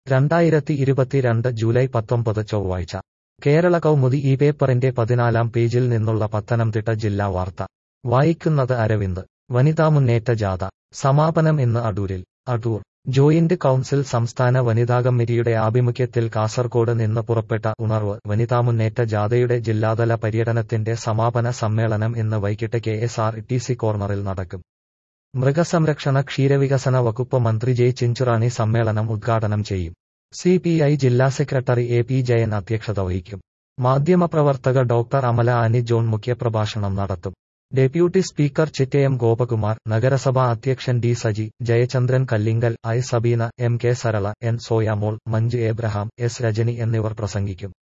രണ്ടായിരത്തി ഇരുപത്തിരണ്ട് ജൂലൈ പത്തൊമ്പത് ചൊവ്വാഴ്ച കേരള കൗമുദി ഈ പേപ്പറിന്റെ പതിനാലാം പേജിൽ നിന്നുള്ള പത്തനംതിട്ട ജില്ലാ വാർത്ത വായിക്കുന്നത് അരവിന്ദ് വനിതാ മുന്നേറ്റ ജാഥ സമാപനം ഇന്ന് അടൂരിൽ അടൂർ ജോയിന്റ് കൗൺസിൽ സംസ്ഥാന വനിതാ കമ്മിറ്റിയുടെ ആഭിമുഖ്യത്തിൽ കാസർകോട് നിന്ന് പുറപ്പെട്ട ഉണർവ് വനിതാമുന്നേറ്റ ജാഥയുടെ ജില്ലാതല പര്യടനത്തിന്റെ സമാപന സമ്മേളനം ഇന്ന് വൈകിട്ട് K S R T C കോർണറിൽ നടക്കും മൃഗസംരക്ഷണ ക്ഷീരവികസന വകുപ്പ് മന്ത്രി ജെ ചിഞ്ചുറാണി സമ്മേളനം ഉദ്ഘാടനം ചെയ്യും സി പി ഐ ജില്ലാ സെക്രട്ടറി എ പി ജയൻ അധ്യക്ഷത വഹിക്കും മാധ്യമപ്രവർത്തക ഡോക്ടർ അമല ആനി ജോൺ മുഖ്യപ്രഭാഷണം നടത്തും ഡെപ്യൂട്ടി സ്പീക്കർ ചിറ്റയം ഗോപകുമാർ നഗരസഭാ അധ്യക്ഷൻ D Saji Jayachandran Kallinkal I Sabeena M K Sarala N Soyamol Manju Abraham S Rajani എന്നിവർ പ്രസംഗിക്കും